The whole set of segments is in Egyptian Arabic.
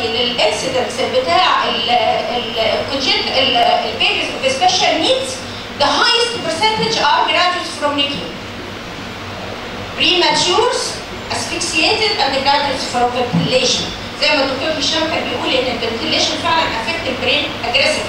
دلوقتي للانسيدنس بتاع البيبيز with special needs the highest percentage are graduates from NICU prematures asphyxiated and graduates from ventilation زي ما الدكتور هشام كان بيقول ان الفنتيليشن فعلا افكت البرين اجريسيف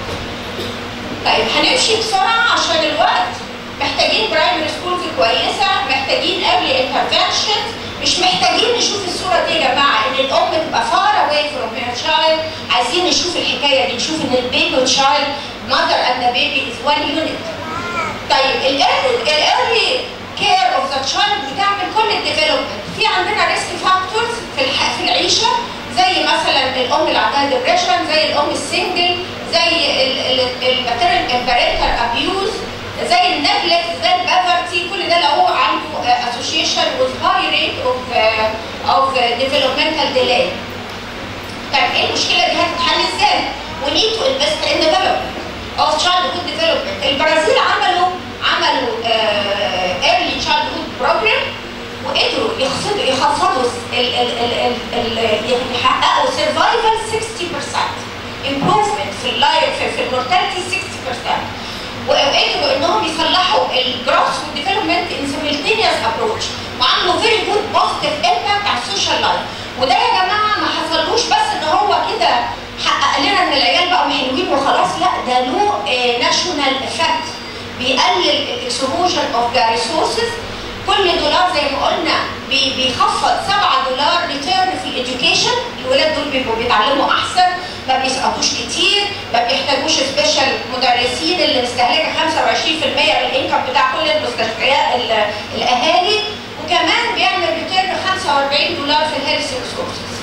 طيب هنمشي بسرعه عشان الوقت محتاجين برايمري سكولز كويسه محتاجين قبل انترفنشنز مش محتاجين نشوف الصوره دي يا جماعه ان الام تبقى فار اواي فروم هير تشايلد عايزين نشوف الحكايه دي نشوف ان البيبي والتشايلد ماذر اند ذا بيبي از وان يونت طيب الايرلي الايرلي كير اوف ذا تشايلد بتعمل كل الديفلوبمنت في عندنا ريسك فاكتورز في الح... في العيشه زي مثلا الام اللي عندها ديبريشن زي الام السنجل زي البارنتال ابيوز زي النجلكت زي البافرتي كل ده لو عنده اسوشيشن with high rate of uh, of developmental delay. طيب ايه المشكله دي هتتحل ازاي؟ We need to invest in development of childhood development. البرازيل عملوا عملوا uh, early childhood program وقدروا يخفضوا يخفضوا ال ال ال ال ال يحققوا survival 60% improvement في اللايف في, في المورتاليتي 60% وقدروا انهم يصلحوا الجروث والديفلوبمنت ان سيمultaneous ابروتش وعملوا فيري جود بوزيتيف امباكت على السوشيال لايف وده يا جماعه ما حصلوش بس ان هو كده حقق لنا ان العيال بقوا حلوين وخلاص لا ده له ناشونال افكت بيقلل الاكسبوجر اوف ذا ريسورسز كل دولار زي ما قلنا بيخفض 7 دولار ريتيرن في الاديوكيشن الولاد دول بيبقوا بيتعلموا احسن ما بيسقطوش كتير ما بيحتاجوش سبيشال مدرسين اللي مستهلكه 25% من الانكم بتاع كل المستشفيات الاهالي وكمان بيعمل ريتيرن 45 دولار في الهيلث ريسورسز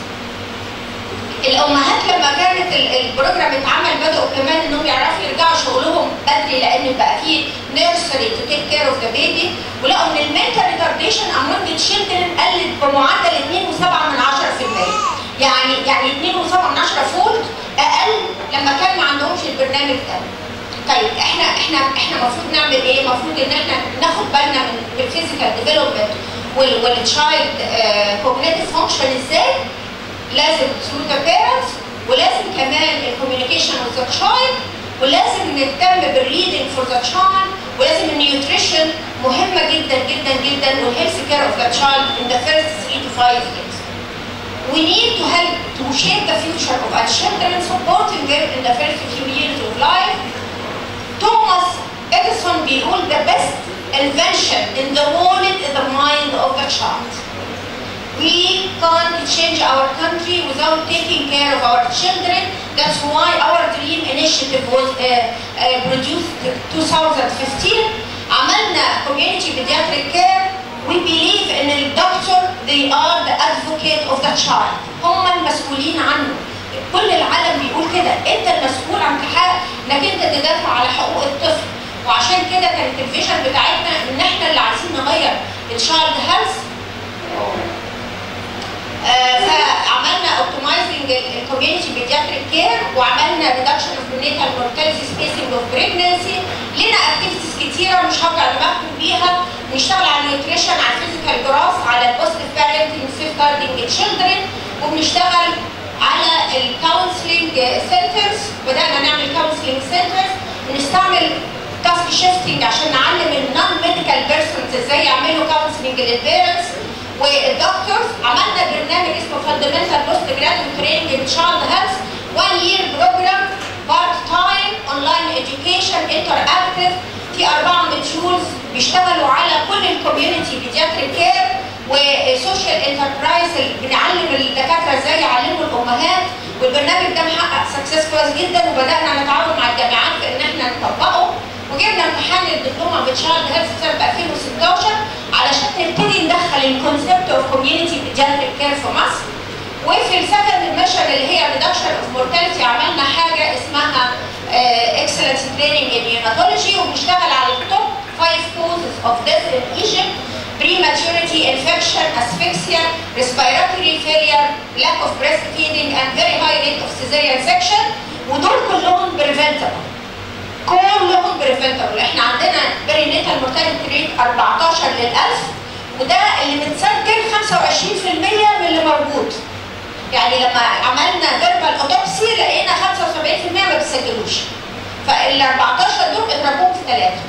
الامهات لما كانت البروجرام اتعمل بداوا كمان انهم يعرفوا يرجعوا شغلهم بدري لان بقى في نيرسري تو تيك كير اوف ذا بيبي ولقوا ان المنتال ريتارديشن امونج تشيلدرن قلت بمعدل 2.7 من 10% يعني يعني 2.7 من 10 فولد اقل لما كان ما عندهمش البرنامج ده. طيب احنا احنا احنا المفروض نعمل ايه؟ المفروض ان احنا ناخد بالنا من الفيزيكال ديفلوبمنت والتشايلد كوجنيتيف فانكشن ازاي؟ لازم through the parents ولازم كمان الكوميونيكيشن with the child ولازم نهتم بالريدنج فور ذا child ولازم النيوتريشن مهمة جدا جدا جدا والهيلث كير اوف ذا child in the first 3 to 5 years. We need to help to shape the future of our children, supporting them in the first few years of life. Thomas Edison بيقول the best invention in the world is the mind of the child. We can't change our country without taking care of our children. That's why our DREAM initiative was uh, uh, produced in 2015. عملنا community pediatric care. We believe in the doctor, they are the advocate of the child. هم المسؤولين عنه. كل العالم بيقول كده، انت المسؤول عن حق انك انت تدافع على حقوق الطفل. وعشان كده كانت الفيجن بتاعتنا ان احنا اللي عايزين نغير الشايلد هيلث فعملنا اوبتمايزنج الكوميونتي بيدياتريك كير وعملنا ريدكشن اوف نيتال مورتاليتي سبيسنج اوف بريجنسي لنا اكتيفيتيز كتيره مش هقدر دماغكم بيها بنشتغل على النيوتريشن على الفيزيكال جراس على البوزيتيف بارنتنج سيف جاردنج تشيلدرن وبنشتغل على الكونسلنج سنترز بدانا نعمل كونسلنج سنترز بنستعمل تاسك شيفتنج عشان نعلم النون ميديكال بيرسونز ازاي يعملوا كونسلنج للبيرنتس والدكتورز عملنا برنامج اسمه فاندمنتال بوست جرادويت تريننج ان تشايلد هيلث 1 يير بروجرام بارت تايم اونلاين اديوكيشن انتر اكتف في اربعه مديولز بيشتغلوا على كل الكوميونتي بيدياتريك كير وسوشيال انتربرايز بنعلم الدكاتره ازاي يعلموا الامهات والبرنامج ده محقق سكسس كويس جدا وبدانا نتعاون مع الجامعات في ان احنا نطبقه وجبنا امتحان الدبلومه بتشايلد هيلث سنه 2016 علشان نبتدي ندخل الكونسبت اوف كوميونتي بيدياتريك كير في مصر وفي السكند ميشن اللي هي ريدكشن اوف مورتاليتي عملنا حاجه اسمها اكسلنس تريننج ان يوناتولوجي وبنشتغل على التوب 5 كوزز اوف ديث ان ايجيبت prematurity, infection, asphyxia, respiratory failure, lack of breastfeeding, and very high rate of cesarean section ودول كلهم preventable. كلهم بريفنتبل احنا عندنا برينيتال مورتاليتي ريت 14 لل1000 وده اللي متسجل 25% من اللي موجود يعني لما عملنا فيربال اوتوبسي لقينا 75% ما بيسجلوش فال 14 دول اضربوهم في ثلاثه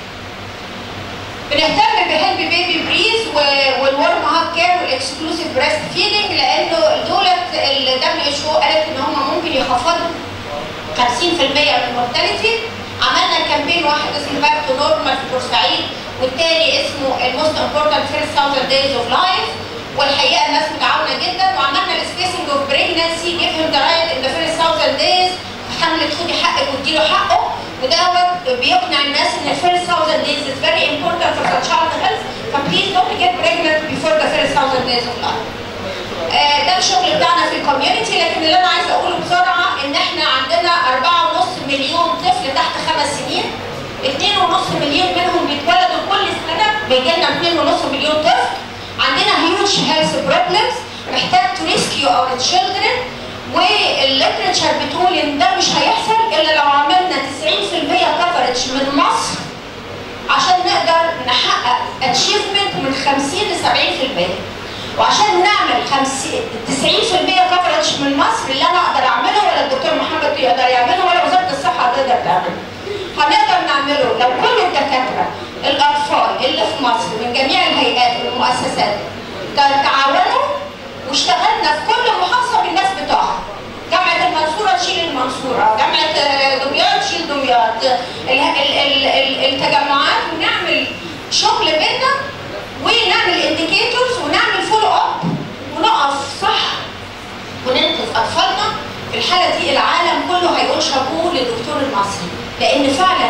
بنهتم بهيلب بيبي بريز والورم هاب كير والاكسكلوسيف بريست فيدنج لانه دولت الدبليو اتش او قالت ان هم ممكن يخفضوا 50% من المورتاليتي عملنا كامبين واحد اسمه باك تو نورمال في بورسعيد والتاني اسمه الموست امبورتنت فيرست 1000 دايز اوف لايف والحقيقه الناس متعاونه جدا وعملنا السبيسنج اوف بريجنسي جيف هيم ذا رايت ان ذا فيرست 1000 دايز حملة خدي حقك واديله حقه ودوت بيقنع الناس ان الفيرست 1000 days is very important for the child health فبليز don't get pregnant before the first 1000 days of life. آه ده الشغل بتاعنا في الكوميونتي لكن اللي انا عايزه اقوله بسرعه ان احنا عندنا 4.5 مليون طفل تحت خمس سنين 2.5 مليون منهم بيتولدوا كل سنه بيجي لنا 2.5 مليون طفل عندنا هيوج هيلث بروبلمز محتاج تو ريسكيو اور تشيلدرن والليترشر بتقول ان ده مش هيحصل الا لو عملنا 90% كفرج من مصر عشان نقدر نحقق اتشيفمنت من 50 ل 70% وعشان نعمل 50 90% كفرج من مصر اللي انا اقدر اعمله ولا الدكتور محمد يقدر يعمله ولا وزاره الصحه تقدر تعمله. هنقدر نعمله لو كل الدكاتره الاطفال اللي في مصر من جميع الهيئات والمؤسسات تعاونوا واشتغلنا في كل محافظه بالناس بتوعها. جامعه المنصوره تشيل المنصوره، جامعه دمياط تشيل دمياط، التجمعات ونعمل شغل بينا ونعمل انديكيتورز ونعمل فولو اب ونقف صح وننقذ اطفالنا في الحاله دي العالم كله هيقول شابوه للدكتور المصري لان فعلا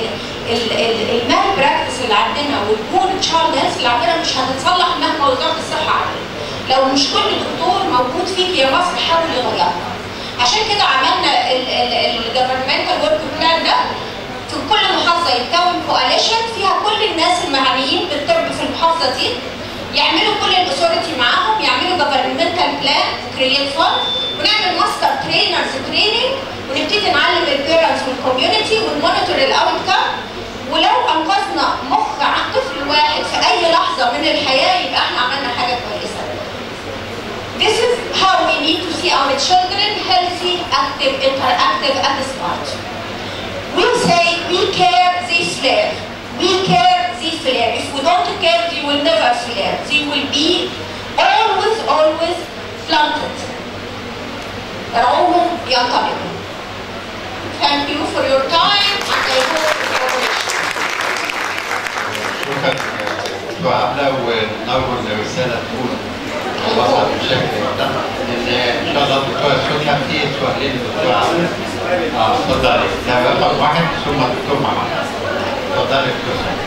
المال براكتس اللي عندنا والبور تشايلد هيلث اللي عندنا مش هتتصلح مهما وزاره الصحه عملت لو مش كل دكتور موجود فيك يا مصر حاول يغيرها عشان كده عملنا الجفرمنتال ورك بلان ده في كل محافظه يتكون كواليشن فيها كل الناس المعنيين بالطب في المحافظه دي يعملوا كل الاثوريتي معاهم يعملوا جفرمنتال بلان كرييت فund ونعمل ماستر ترينرز تريننج ونبتدي نعلم البيرنتس والكوميونتي ونمونيتور الاوت كام ولو انقذنا مخ طفل واحد في اي لحظه من الحياه يبقى احنا عملنا حاجه كويسه. This is how we need to see our children healthy, active, interactive, and smart. We say we care, they flare. We care, they flare. If we don't care, they will never flare. They will be always, always planted. رعوهم ينطلقوا. Thank you for your time and I hope شكرا دكتور عبله ونرجو ان الرساله تكون وصلت بالشكل ده ان ان شاء الله الدكتوره سكر في سؤالين للدكتور عبله اه اتفضلي ده رقم واحد ثم الدكتور محمد اتفضلي دكتور سكر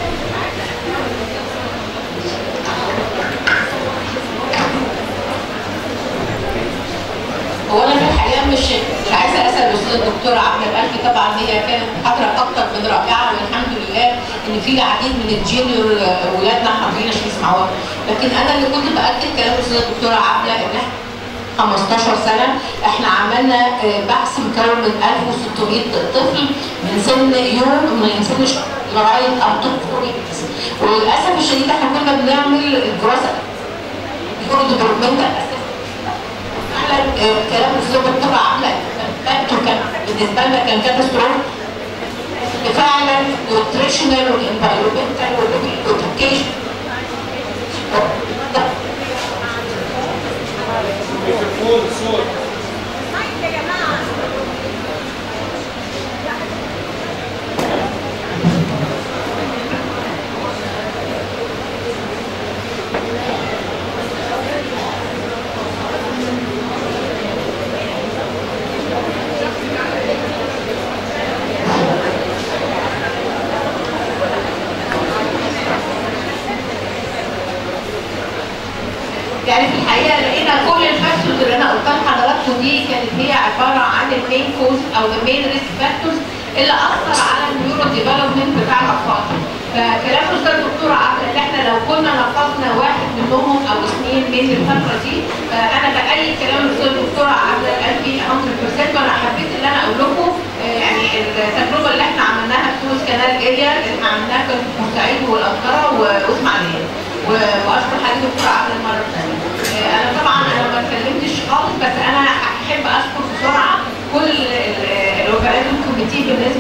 هو انا في الحقيقه مش مش عايزه اسال الاستاذه الدكتوره عبله الالفي طبعا هي كانت محاضره اكتر من رائعه والحمد لله ان في العديد من الجينيور ولادنا حاضرين عشان يسمعوها لكن انا اللي كنت باكد كلام الاستاذه الدكتوره عبله ان احنا 15 سنه احنا عملنا بحث مكون من 1600 طفل من سن يوم من سن شهر لغايه اب تو وللاسف الشديد احنا كنا بنعمل الدراسه يكونوا ديفلوبمنتال فعلا كلام الاستاذ الدكتوره عامله كان بالنسبه لنا كان كاتاستروف فعلا نيوتريشنال والانفايرمنتال والاديوكيشن يعني في الحقيقه لقينا كل الفاكتورز اللي انا قلتها لحضراتكم دي كانت هي عباره عن المين كوز او المين ريسك فاكتورز اللي اثر على النيورو ديفلوبمنت بتاع الاطفال. فكلام الاستاذ الدكتور عبد ان احنا لو كنا نقصنا واحد منهم او اثنين من الفتره دي فانا بايد كلام الاستاذ الدكتور عبد قال فيه 100% وانا حبيت ان انا اقول لكم يعني التجربه اللي احنا عملناها في سويس كانال اريا اللي احنا عملناها كانت في بورسعيد والقاهره واسماعيليه. واشكر حضرتك دكتور عبد المره الثانيه. انا طبعا انا ما اتكلمتش خالص بس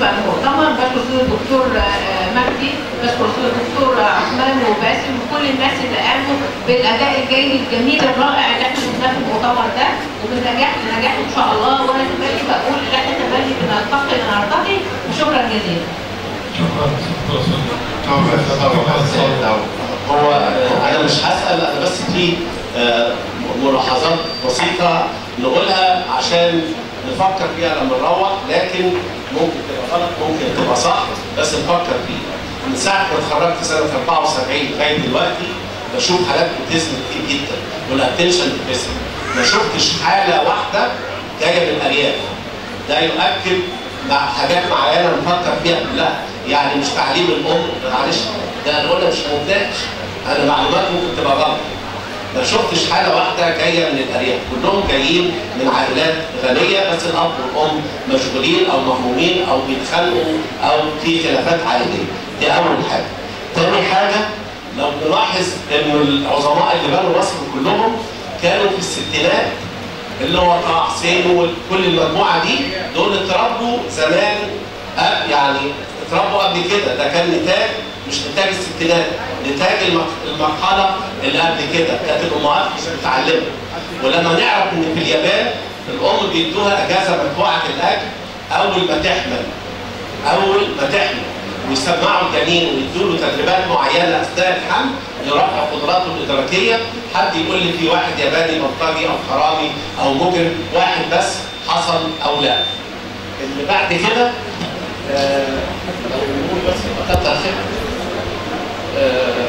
بالنسبه للمؤتمر بشكر استاذ الدكتور آه، مجدي بشكر استاذ الدكتور عثمان وباسم وكل الناس اللي قاموا بالاداء الجيد الجميل الرائع اللي احنا شفناه في المؤتمر ده وبالنجاح لنجاح ان شاء الله وانا تملي بقول ان احنا تملي بنلتقي نلتقي وشكرا جزيلا. شكرا دكتور سلمى. طب بس لو هو انا مش هسال انا بس في آه، ملاحظات بسيطه نقولها عشان نفكر فيها لما نروح لكن ممكن تبقى غلط ممكن تبقى صح بس نفكر فيها من ساعه ما اتخرجت سنه 74 لغايه دلوقتي بشوف حالات اوتيزم كتير جدا والاتنشن ديفيسيت ما شفتش حاله واحده جايه من الارياف ده يؤكد مع حاجات معينه نفكر فيها كلها يعني مش تعليم الام معلش ده انا قلنا مش منتهج انا معلومات ممكن تبقى غلط ما شفتش حاله واحده جايه من الارياف كلهم جايين من عائلات غنيه بس الاب والام مشغولين او مهمومين او بيتخانقوا او في خلافات عائليه دي اول حاجه تاني حاجه لو نلاحظ انه العظماء اللي بنوا مصر كلهم كانوا في الستينات اللي هو طه حسين وكل المجموعه دي دول اتربوا زمان أه يعني اتربوا قبل كده ده كان نتاج مش نتاج الستينات نتاج المرح- المرحله اللي قبل كده كانت الامهات مش بتتعلمها ولما نعرف ان في اليابان الام بيدوها اجازه مدفوعه الاجر اول ما تحمل اول ما تحمل ويسمعوا الجنين ويدوا له تدريبات معينه اثناء الحمل لرفع قدراته الادراكيه حد يقول لي في واحد ياباني بلطجي او حرامي او مجرم واحد بس حصل او لا اللي بعد كده آه، لو نقول بس يبقى كتر خير آه،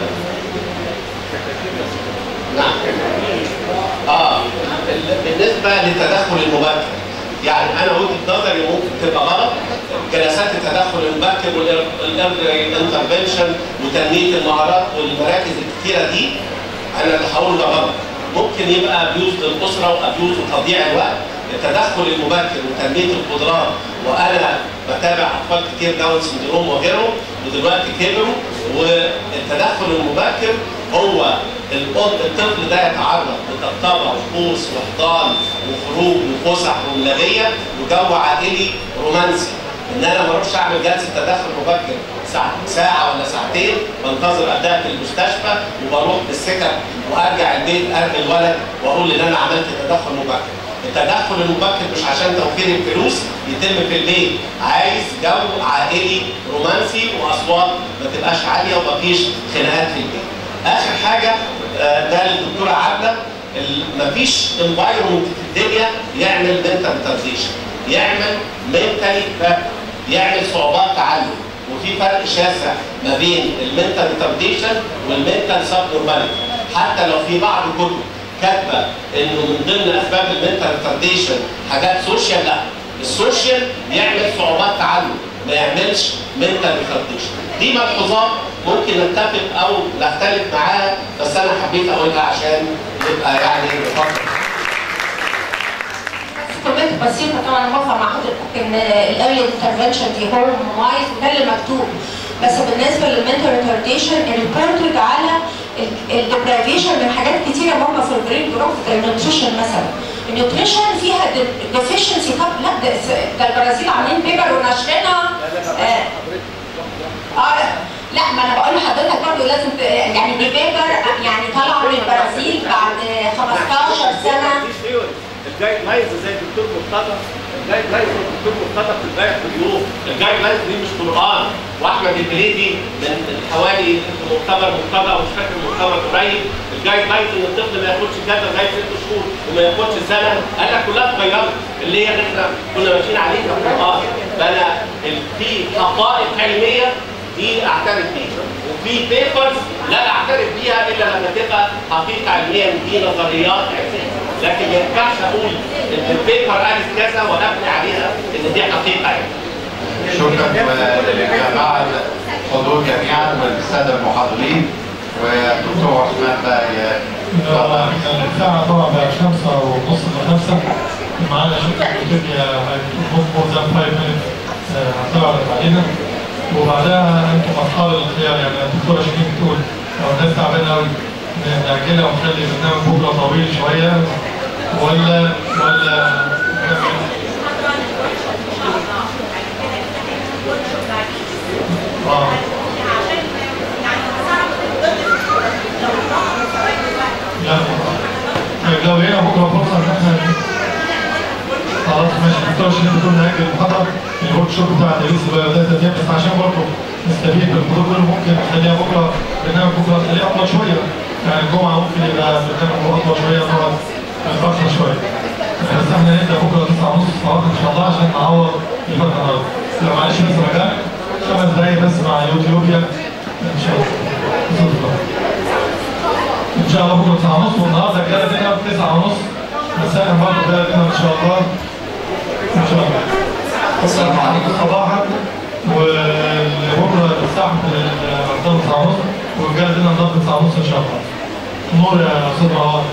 نعم اه ال- بالنسبه للتدخل المبكر يعني انا وجهه نظري ممكن تبقى غلط جلسات التدخل المبكر والانترفنشن وتنميه المهارات والمراكز الكتيره دي انا اللي هقول ده غلط ممكن يبقى ابيوز للاسره وابيوز وتضييع الوقت التدخل المبكر وتنميه القدرات وانا بتابع اطفال كتير داون سندروم وغيرهم ودلوقتي كبروا والتدخل المبكر هو الأم الطفل ده يتعرض لطبطبه وقوس واحضان وخروج وفسح وملاغيه وجو عائلي رومانسي ان انا ما اروحش اعمل جلسه تدخل مبكر ساعه ساعه ولا ساعتين بنتظر اداء في المستشفى وبروح بالسكك وارجع البيت ارمي الولد واقول ان انا عملت تدخل مبكر التدخل المبكر مش عشان توفير الفلوس يتم في البيت عايز جو عائلي رومانسي واصوات ما تبقاش عاليه ومفيش خناقات في البيت اخر حاجه آه، ده للدكتوره عبله ال- مفيش انفايرمنت في الدنيا يعمل منتال ترانزيشن يعمل منتالي يعمل صعوبات تعلم وفي فرق شاسع ما بين المنتال ريتارديشن والمنتال سب نورماليتي حتى لو في بعض الكتب كاتبه انه من ضمن اسباب المنتال ريتارديشن حاجات سوشيال لا السوشيال يعمل صعوبات تعلم ما يعملش منتال ريتارديشن دي ملحوظات ممكن نتفق او نختلف معاها بس انا حبيت اقولها عشان يبقى يعني نفكر كومنت بسيطه طبعا موافقه مع حضرتك ان الايرلي انترفنشن دي هو مميز وده اللي مكتوب بس بالنسبه للمنتال ريتارديشن ريبورتد على الديبرايفيشن من حاجات كتيره مهمه في البرين جروث زي النيوتريشن مثلا النيوتريشن فيها ديفيشنسي طب لا ده ده البرازيل عاملين بيبر ونشرنا آه, اه لا ما انا بقول لحضرتك برضه لازم ت- يعني دي بيبر يعني طالعه من البرازيل بعد 15 سنه الجايد لاينز زي الدكتور مرتضى الجايد لاينز زي الدكتور مرتضى في البيع في اليوم الجايد لاينز دي مش قران واحمد البليدي من حوالي مؤتمر مرتضى ومش فاكر مؤتمر قريب الجايد لاينز ان الطفل ما ياخدش كذا لغايه ست شهور وما ياخدش سنه قال لك كلها اتغيرت اللي هي اللي احنا كنا ماشيين عليها في القران فانا ال- في حقائق علميه دي اعترف بيها وفي بيبرز لا اعترف بيها الا لما تبقى حقيقه علميه إن دي نظريات علميه لكن ما ينفعش اقول ان البيبر قالت كذا وابني عليها ان دي حقيقه علميه شكرا للجماعه الحضور جميعا والساده المحاضرين والدكتور عثمان بقى يتفضل. الساعة طبعا بقى خمسة ونص لخمسة معانا شركة ويكيبيديا هتكون مور ذان 5 مينت هتعرض علينا وبعدها انتم اصحاب الخيار يعني الدكتورة شيرين بتقول لو الناس تعبانة قوي نأجلها ونخلي البرنامج بكرة طويل شوية ولا ولا نكمل اه لا لو لقينا بكره فرصه ان احنا خلاص ماشي دكتور شريف بتقول نأجل المحاضره الورك شوب بتاع تدريس البيولوجيا دي بس عشان برضه نستفيد بالحضور دول ممكن نخليها بكره برنامج بكره نخليه اطول شويه يعني الجمعه ممكن يبقى برنامج اطول شويه نقعد نتاخر شويه بس احنا نبدا بكره 9 ونص صباحا ان شاء الله عشان نعوض الفتره النهارده لو معلش بس مجال خمس دقايق بس مع يوتيوبيا ان شاء الله ان شاء الله بكره 9 ونص والنهارده كده دينر 9 ونص مساء برضه كده دينر ان شاء الله ان شاء الله السلام عليكم صباحا وبكره الساعه النهارده 9 ونص والرجاله دينر النهارده 9 ونص ان شاء الله نور يا استاذ مروان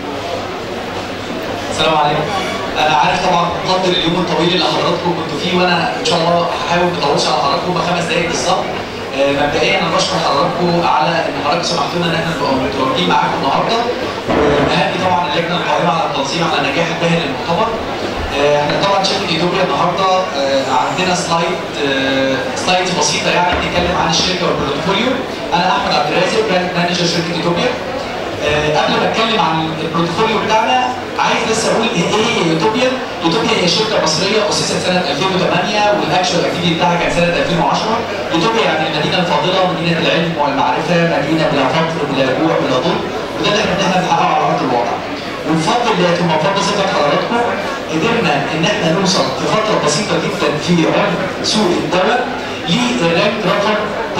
السلام عليكم انا عارف طبعا مقدر اليوم الطويل اللي حضراتكم كنتوا فيه وانا ان شاء الله هحاول ما اطولش على حضراتكم بخمس دقائق بالظبط آه، مبدئيا انا بشكر حضراتكم على ان حضراتكم سمحتوا لنا ان احنا نبقى متواجدين معاكم النهارده وبهني طبعا اللجنه القائمه على التنظيم على نجاح الباهر للمؤتمر آه، احنا طبعا شركه ايثيوبيا النهارده آه، عندنا سلايد آه، سلايد بسيطه يعني بنتكلم عن الشركه والبورتفوليو انا احمد عبد الرازق براند مانجر شركه ايثيوبيا آه، قبل ما اتكلم عن البورتفوليو بتاعنا عايز بس اقول ايه هي يوتوبيا؟ يوتوبيا هي شركه مصريه اسست سنه 2008 والاكشوال اكتيفيتي بتاعها كان سنه 2010 يوتوبيا يعني المدينه الفاضله مدينه العلم والمعرفه مدينه بلا فقر بلا جوع بلا ظلم وده اللي احنا بنحاول نحققه على ارض الواقع وبفضل الله ثم بفضل ثقه حضراتكم قدرنا ان احنا نوصل في فتره بسيطه جدا في عمر سوق الدواء لرانك رقم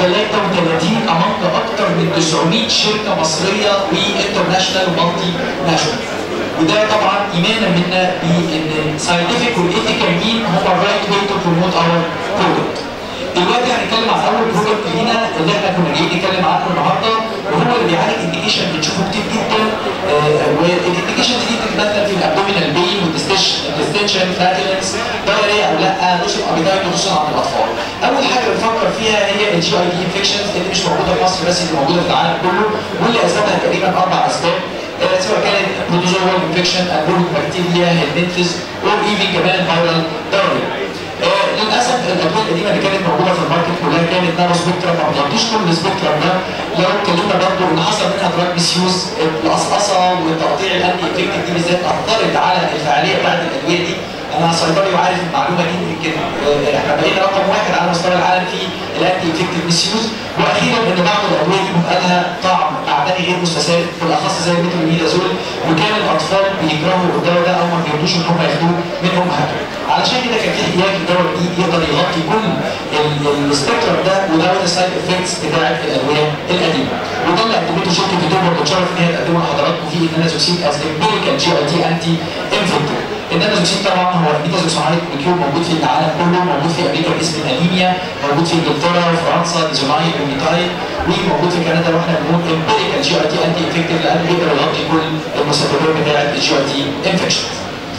33 امام اكثر من 900 شركه مصريه وانترناشونال ومالتي ناشونال وده طبعا ايمانا منا بان ساينتفك والايثيكال مين هو الرايت واي تو بروموت اور برودكت دلوقتي هنتكلم عن اول برودكت لينا اللي احنا كنا جايين نتكلم عنه النهارده وهو اللي بيعالج انديكيشن بنشوفه كتير جدا والانديكيشن دي بتتمثل في الابدومينال بين والديستنشن فاتيلنس دايريا او لا نشر ابيتايت خصوصا عند الاطفال. اول حاجه بنفكر فيها هي الجي اي دي انفكشنز اللي مش موجوده في مصر بس اللي موجوده في العالم كله واللي اسبابها تقريبا اربع اسباب آه، سواء كانت بروتوزوال انفكشن البورد بكتيريا هيلمنتس او ايفن كمان فايرال دايريا. آه، للاسف الادويه القديمه اللي كانت موجوده في الماركت كلها كانت نانو سبيكترم ما بتغطيش كل السبيكترم ده لو اتكلمنا برضه ان حصل منها دراج ميسيوز القصقصه والتقطيع الانتي افكتيف دي بالذات اثرت على الفعاليه بتاعت الادويه دي انا صيدلي وعارف المعلومه دي يمكن آه، احنا بقينا رقم واحد على مستوى العالم في الانتي افكتيف ميسيوز واخيرا ان بعض الادويه دي بيبقى لها طعم معدني غير مستساغ بالاخص زي الميتروميدازول وكان الاطفال بيكرهوا الدواء ده او ما بيرضوش ان هم ياخدوه من امهاتهم علشان كده كان في احتياج لدواء جديد يقدر يغطي كل ال- السبيكترم ده ودواء السايد افكتس بتاعت الادويه القديمه وده اللي قدمته شركه فيتوبر بتشرف ان هي تقدمه لحضراتكم في النازوكسين از امبيريكال جي اي تي انتي انفكتيف النازوكسين طبعا هو ميتازوكسونايد مولكيول موجود في العالم كله موجود في امريكا باسم الانيميا موجود في انجلترا وفرنسا ديزونايد وميتايد وموجود في كندا واحنا بنقول امبيريكال جي اي تي انتي انفكتيف لانه بيقدر يغطي كل المسببات بتاعت الجي اي تي انفكشنز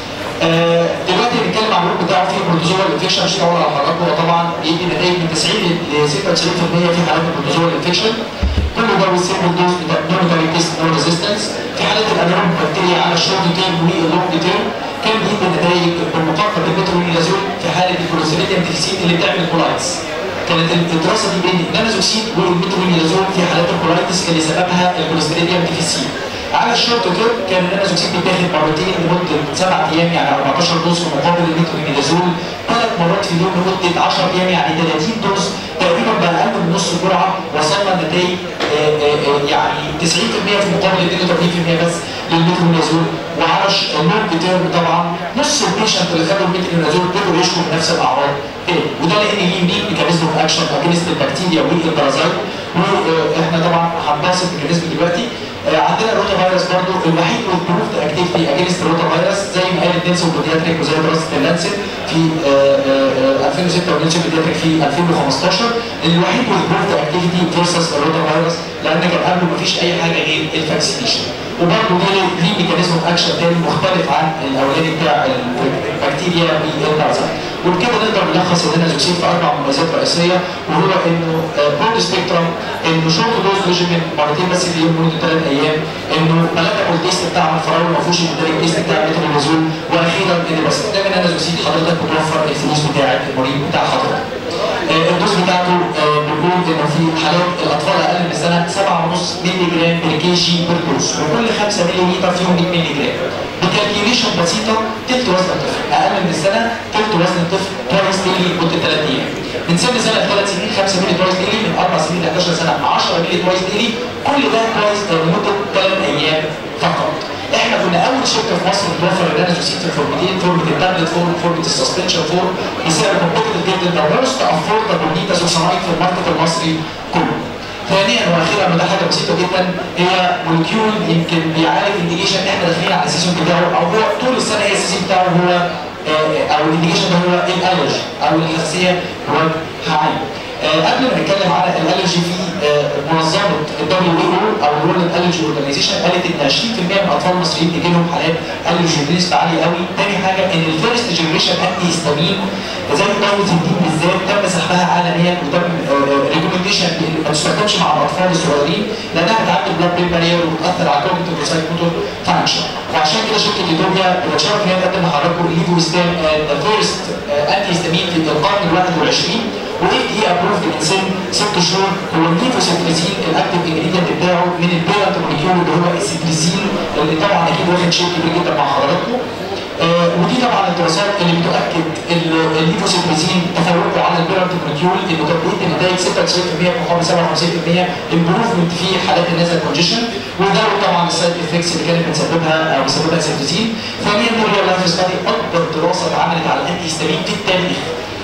آه، دلوقتي بنتكلم عن الروت بتاعه فيه بروتوزوال انفكشن مش هقول على حضراتكم هو طبعا بيدي نتائج من 90 ل 96% في حالات البروتوزوال انفكشن كل ده والسيمبل دوز بتاع نورمال تيست نو ريزيستنس في حالات الانيروب بكتيريا على الشورت تيرم واللونج تيرم كان بيدي نتائج بالمقارنه بالميترونيلازول في حاله الكلوستريديوم ديفيسيت اللي بتعمل كولايتس كانت الدراسه دي بين النانازوكسيد والميترونيلازول في حالات الكولايتس اللي سببها الكلوستريديوم ديفيسيت على الشورت تيرم كان النانازوكسيد بيتاخد مرتين لمده سبع ايام يعني 14 دوز في مقابل الميترونيلازول ثلاث مرات في اليوم لمده 10 ايام يعني 30 دوز تقريبا باقل من نص جرعه وصلنا لنتائج آه، آه، آه، يعني 90% في مقابل 32% بس للميترونيلازول وعلى الش- اللونج تيرم طبعا نص البيشنت اللي خدوا الميترونيلازول قدروا يشكوا بنفس الاعراض تاني وده لان ليه يونيك ميكانيزم اوف اكشن اجينست البكتيريا والبارازايت واحنا طبعا هنبسط الميكانيزم دلوقتي آه، عندنا الروتا فيروس برضو الوحيد والبروفد اكتيفيتي اجينست الروتا فيروس زي ما قالت نيلسون بودياتريك وزي دراسه اللانسيت في آه، آه، آه، 2006 ونيلسون بودياتريك في 2015 الوحيد والبروفد اكتيفيتي فيرسس الروتا فيروس لان كان قبله مفيش اي حاجه غير الفاكسينيشن وبرضه ليه ليه ميكانيزم اوف اكشن تاني مختلف عن الاولاني بتاع البكتيريا والبارازايت وبكده نقدر نلخص النازوكسين في اربع مميزات رئيسيه وهو انه برود سبيكترم انه شورت دوز ريجيمين مرتين بس في اليوم لمده ثلاث ايام انه ملاتيكول تيست بتاع الفراوله ما فيهوش الدريك تيست بتاع الميترونيزول واخيرا ان باستخدام النازوكسين حضرتك بتوفر الفلوس بتاعت المريض بتاع حضرتك. آه، الدوز بتاعته آه، بنقول بيقول انه في حالات الاطفال اقل من سنه 7.5 مللي جرام بير كي جي بير دوز وكل 5 مللي لتر فيهم 100 مللي جرام بكالكيوليشن بسيطه تلت وزن الطفل اقل من السنه تلت وزن الطفل توايس ديلي لمده 3 ايام من سن سنه 3 سنين 5 مللي توايس ديلي من 4 سنين ل 11 سنه 10 مللي توايس ديلي كل ده توايس لمده 3 ايام فقط احنا كنا اول شركه في مصر بتوفر النانوسيت فورمتين فورمه التابلت فورم فورمه السسبنشن فورم بسعر كومبيتيتيف جدا ده موست افوردبل نيتاس وصنايع في الماركت المصري كله. ثانيا واخيرا وده حاجه بسيطه جدا هي مولكيول يمكن بيعالج انديكيشن احنا داخلين على السيزون بتاعه او هو طول السنه هي السيزون بتاعه هو آه، او الانديكيشن ده هو الالرجي او الحساسيه وجه عام. آه، قبل ما نتكلم على الالرجي في آه، منظمه الدبليو اي او او الورلد الرجي اورجانيزيشن قالت ان 20% من الاطفال المصريين بيجي لهم حالات الرجي بنسبه عاليه قوي، تاني حاجه ان الفيرست جنريشن انتي هيستامين زي الدايوزيدين بالذات تم سحبها عالميا وتم ريكومنديشن ما تستخدمش مع الاطفال الصغيرين لانها بتعدي البلاد برين بارير وبتاثر على كوجنيتيف وسايكوتور فانكشن وعشان كده شركه ايثيوبيا بتشرف ان هي تقدم لحضراتكم الليفو ستام ذا فيرست انتي هيستامين في القرن ال 21 واف دي ابروفد من سن ست شهور هو الليفوسيتريزين الاكتف انجريدينت بتاعه من البيرنت موليكيول اللي هو السيتريزين اللي طبعا اكيد واخد شيء كبير جدا مع حضراتكم آه ودي طبعا الدراسات اللي بتؤكد ال- الليفوسيتريزين تفوقه على البيرنت موليكيول انه كان بيدي نتائج 96% مقابل 57% امبروفمنت في حالات النزل كونجيشن وده طبعا السايد افكتس اللي كانت بتسببها او بيسببها السيتريزين ثانيا الريال لايف ستادي اكبر دراسه اتعملت على الانتي هيستامين في التاريخ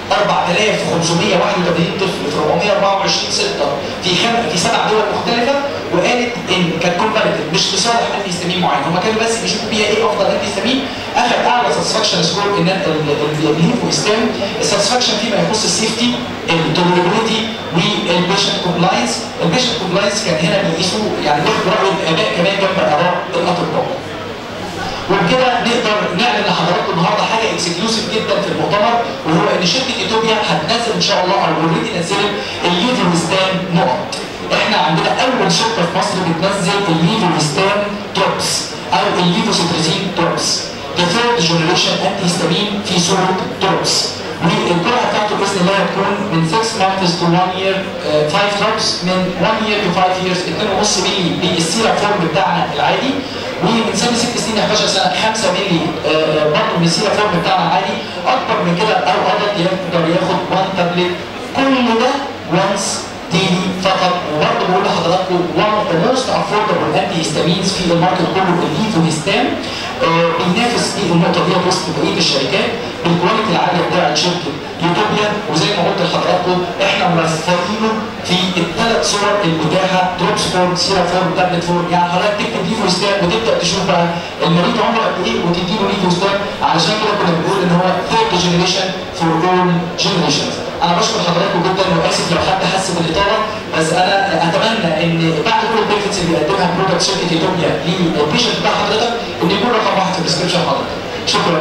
4581 طفل في 424 سنتر في خم... في سبع دول مختلفه وقالت ان كانت كومباريتيف مش لصالح انتي هيستامين معين هم كانوا بس بيشوفوا بيها ايه افضل انتي هيستامين اخذ اعلى ساتسفاكشن سكور ان الليفو هيستام الساتسفاكشن فيما يخص السيفتي التوليرابيلتي والبيشنت كومبلاينس البيشنت كومبلاينس كان هنا بيقيسوا يعني بياخدوا راي الاباء كمان جنب اراء الاطباء وبكده نقدر نعلن لحضراتكم النهارده حاجه اكسكلوسيف جدا في المؤتمر وهو ان شركه ايثيوبيا هتنزل ان شاء الله او اوريدي نزلت الليفر ستان نقط. احنا عندنا اول شركه في مصر بتنزل الليفر ستان دروبس او الليفوسيتريزين دروبس. The third generation انتي هيستامين في صوره دروبس. والجرعه بتاعته باذن الله هتكون من 6 months to 1 year 5 uh, drops من 1 year to 5 years 2.5 مللي بالسيرا فورم بتاعنا العادي ومن سن 6 سنين ل 11 سنه 5 مللي آه، برضه من السيرا فورم بتاعنا العادي اكبر من كده او ادلت يقدر ياخد 1 تابلت كل ده وانس ديلي فقط وبرضه بقول لحضراتكم one of the most affordable anti histamines في الماركت كله الليفو هيستام آه، بينافس في النقطه دي وسط بقيه الشركات بالكواليتي العاليه بتاعت شركه يوتوبيا وزي ما قلت لحضراتكم احنا موفرينه في الثلاث صور المتاحه دروبس فورم سيرا فورم تابلت فورم يعني حضرتك تكتب ليفو هيستام وتبدا تشوف بقى المريض عمره قد ايه وتديله ليفو هيستام علشان كده كنا بنقول ان هو ثيرد جنريشن فور اول جنريشنز انا بشكر حضراتكم جدا واسف لو حد حس بالاطاله بس انا اتمنى ان بعد كل البينفيتس اللي بيقدمها برودكت شركه ايثيوبيا للبيشنت بتاع حضرتك ان يكون رقم واحد في الديسكربشن حضرتك شكرا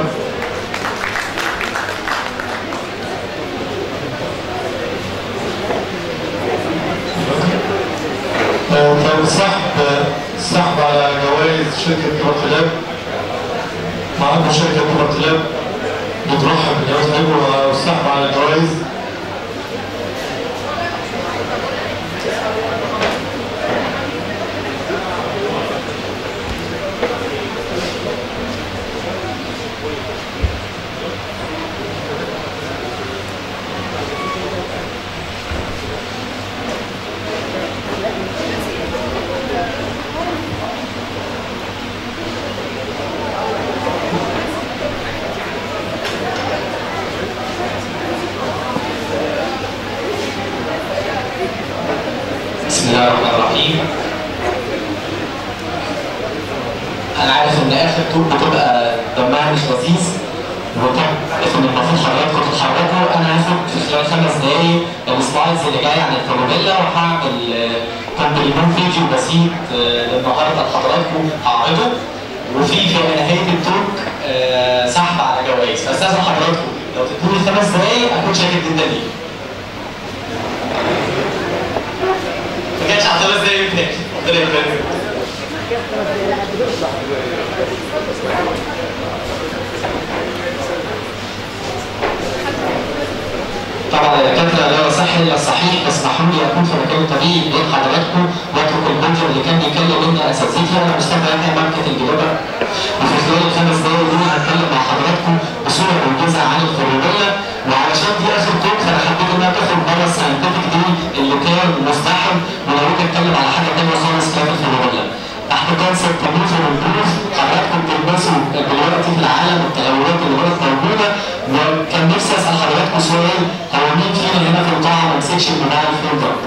آه، طيب السحب السحب على جوائز شركة كبرتلاب معاكم شركة كبرتلاب بترحب بجواز أيوة والسحب على الجوائز بسم الله الرحمن الرحيم انا عارف ان اخر توب بتبقى دمها مش لذيذ وعارف ان المفروض حضراتكم تتحركوا انا هاخد في خلال خمس دقايق السلايدز اللي جايه عن الفلوبيلا وهعمل كومبليمون فيديو بسيط آه، النهارده لحضراتكم هعرضه وفي في نهايه التوك آه، سحب على جوائز فاستاذن حضراتكم لو تدوني خمس دقايق اكون شاكر جدا ليكم ما كانش على خمس دقايق تاني ربنا يبارك طبعا يا دكاتره لا يصح الا الصحيح اسمحوا لي اكون في مكان طبيعي بين حضراتكم واترك البنجر اللي كان بيتكلم مني اساتذتي انا مصطفى يحيى ماركه الجلوبه وفي خلال الخمس دقايق دول هتكلم مع حضراتكم بصوره موجزه عن الخروجيه وعلشان دي اخر توك فانا حبيت انها تخرج بره الساينتفك دي اللي كان مزدحم ونروح نتكلم على حاجه ثانيه خالص كانت الخروجيه. تحت كونسبت تموز والبروف حضراتكم تلبسوا دلوقتي في العالم التغيرات اللي بقت موجوده وكان نفسي اسال حضراتكم سؤال هو مين فينا هنا في القاعه ما مسكش الموبايل فون ده؟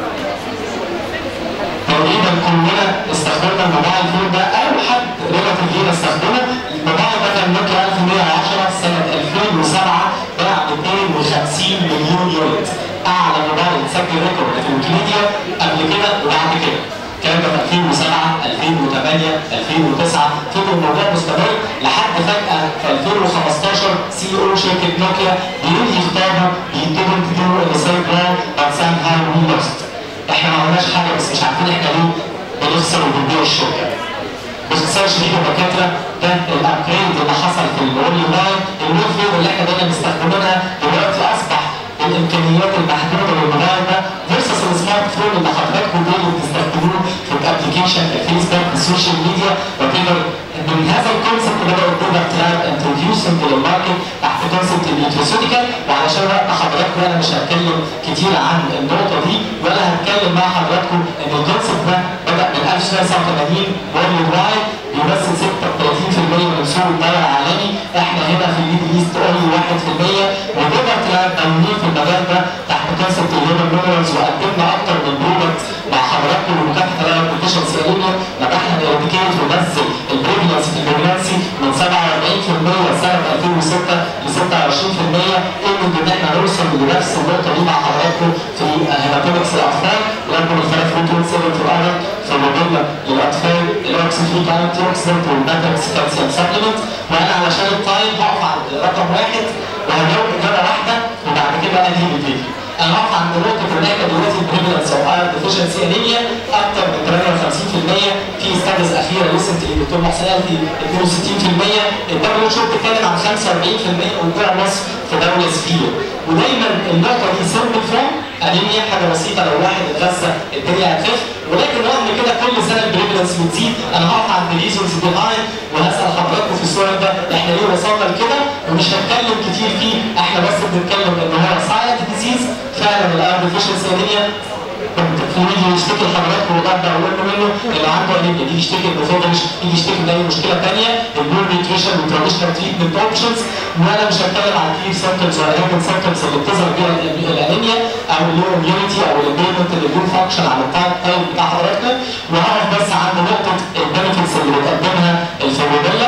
تقريبا كلنا استخدمنا الموبايل فون ده او حد ريلاتيف لينا استخدمه الموبايل ده كان نوكيا 1110 سنه 2007 باع 250 مليون يونت اعلى موبايل سجل ريكورد في ويكيبيديا قبل كده وبعد كده الكلام ده في 2007 2008 2009 فضل الموضوع مستمر لحد فجاه في 2015 سي او شركه نوكيا بينهي خطابه بيتهم تدور ان سايب براون but somehow we lost احنا ما عملناش حاجه بس مش عارفين احنا ليه بنخسر وبنبيع الشركه باختصار شديد يا دكاتره ده الابجريد اللي حصل في الورلد وايد الويب اللي احنا بقينا مستخدمينها دلوقتي اصبح الامكانيات المحدوده للموبايل ده فيرسس السمارت فون اللي حضراتكم دول بتستخدموه في الابلكيشن في الفيسبوك في السوشيال ميديا وات من هذا الكونسبت بداوا البرودكت لاب انتروديوسنج للماركت تحت كونسبت النيوتريسيوتيكال وعلشان وقت حضراتكم انا مش هتكلم كتير عن النقطه دي ولا هتكلم مع حضراتكم ان الكونسبت ده بدا من 1989 وورلد وايد بيمثل 36% من سوق البيع العالمي احنا هنا في الميدل ايست اونلي 1% وبرودكت لاب موجودين في المجال ده تحت كونسبت الهيومن مينرالز وقدمنا اكتر من برودكت مع حضراتكم ومكافحه الالم كونديشن سيالينيا نجحنا نيراديكيت وننزل البريفلنس في البريجنسي من 47% سنه 2006 ل 26% ايمن ان احنا نوصل لنفس النقطه دي مع حضراتكم في هيماتومكس الاطفال ولكن الفراخ ممكن تسيب في الارض في مضله للاطفال الاوكس فري كانتي اوكسيدنت والماتريكس كالسيوم سبلمنت وانا علشان التايم هقف عند رقم واحد وهجاوب اجابه واحده وبعد كده انهي الفيديو. انا هقف عند نقطه ان احنا دلوقتي البريفلنس اوف ايرون ديفيشنسي انيميا اكثر من 58% في ستاديز اخيره لسه الدكتور محسن قال في 62% الدبليو اتش بتتكلم عن 45% وقوع مصر في دوله سفير ودايما النقطه دي سيمبل فورم انيميا حاجه بسيطه لو واحد اتغذى الدنيا هتخف ولكن رغم كده كل سنه البريفلنس بتزيد انا هقف عند ريزونز بيهايند وهسال حضراتكم في السؤال ده احنا ليه وصلنا لكده ومش هتكلم كتير فيه احنا بس بنتكلم ان هو سايلنت ديزيز فعلا الايرون ديفيشنسي انيميا في يجي يشتكي لحضراتكم وابدا اقول له منه اللي عنده انيميا يجي يشتكي بفوجش يجي يشتكي من اي مشكله ثانيه البول نيوتريشن والتراديشنال تريتمنت اوبشنز وانا مش هتكلم عن كتير سيمبتومز ولا هيكن سيمبتومز اللي بتظهر بيها الانيميا او اللو اميونيتي او الامبيرمنت اللي بيكون فانكشن على التايب تايب بتاع حضراتكم وهقف بس عند نقطه البنفيتس اللي بتقدمها الفيروبيلا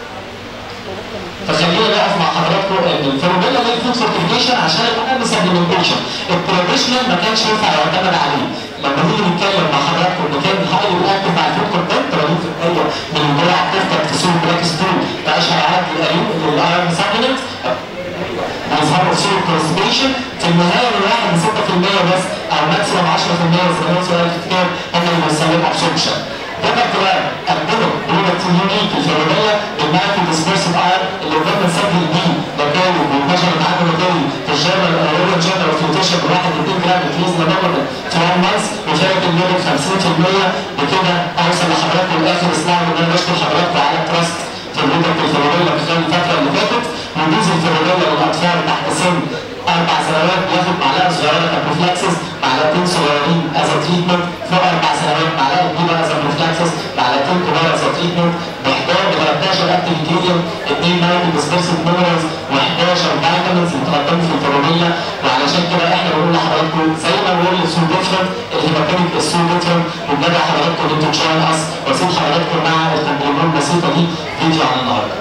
فخلينا نقف مع حضراتكم ان الفيروبيلا ده الفود فورتيفيكيشن عشان يبقى سبلمنتيشن التراديشنال ما كانش ينفع يعتمد عليه لما نيجي نتكلم مع حضراتكم ان كان هاي اكتف مع الفود كونتنت 80% من الجرعه بتفتح في سوق بلاك ستون كاشهر عدد للأيون للايرون سبلمنت بيظهروا في سوق كونستيبيشن في النهايه من 1 ل 6% بس او ماكسيموم 10% زي ما هو سؤال في الكتاب هم اللي بيسموه ابسوربشن ده كمان قدموا برودكت يونيك الفيروبيلا المايكرو ديسبيرسيف اير اللي قدرنا نسجل بيه مكانه وانتشرت عنه مكاني في الجيرنال اورال جيرنال اوف نيوتريشن بواحد 2 جرام انكريز نمبر في 1 مانث وفرق الميرك 50% بكده اوصل لحضراتكم الاخر اسمعوا ان انا بشكر حضراتكم على التراست في البرودكت الفيروبيلا خلال الفتره اللي فاتت وجوز الفيروبيلا للاطفال تحت سن اربع سنوات بياخد معلقه صغيره كابروفلاكسس معلقتين صغيرين از تريتمنت فوق اربع سنوات معلقه كبيره از بروفلاكسس معلقتين كبار از تريتمنت ب 11 ب 13 اكتيف انجريدينت 2 نايترو ديسبيرسيف مينرالز و11 فيتامينز متقدمه في الفيروبيلا وعلشان كده احنا بنقول لحضراتكم زي ما بنقول السو ديفرنت الهيباتيك السو ديفرنت وبندعي حضراتكم ان انتوا تشوفوا اس واسيب حضراتكم مع التمرين البسيطه دي فيديو عن النهارده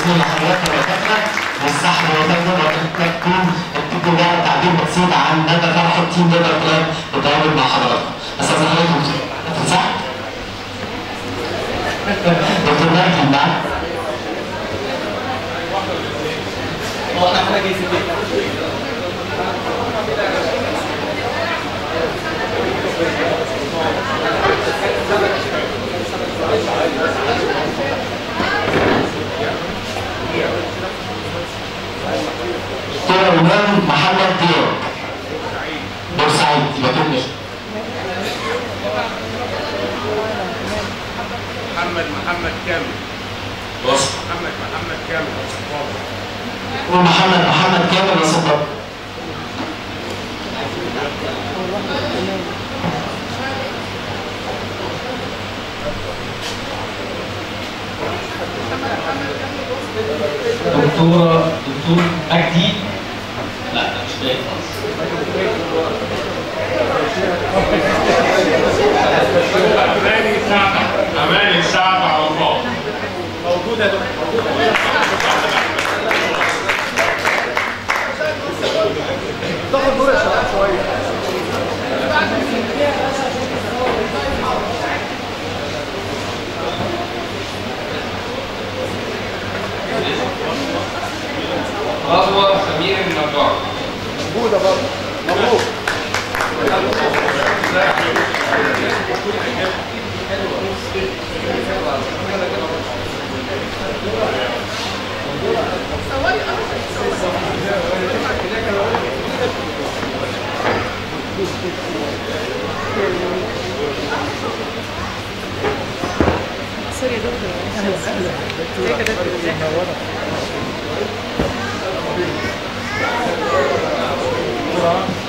التصميم لحضرتك يا دكاتره والسحب يا دكاتره وحضرتك تكون التيم ده تعبير بسيط عن مدى فرح التيم ده كلام التعامل مع حضراتكم بس عايز حضرتك دكتور صح؟ دكتور مجدي معاك هو انا حاجه جاي دكتور إمام محمد دياب بورسعيد يبقى كده ماشي محمد محمد كامل بص محمد محمد كامل ومحمد محمد كامل راس البر دكتوره دكتور مجدي لا مش باين خالص اماني سعد اماني سعد عرفات موجوده يا دكتور رضوى سمير النجار سوري يا دكتور ازيك يا دكتور ازيك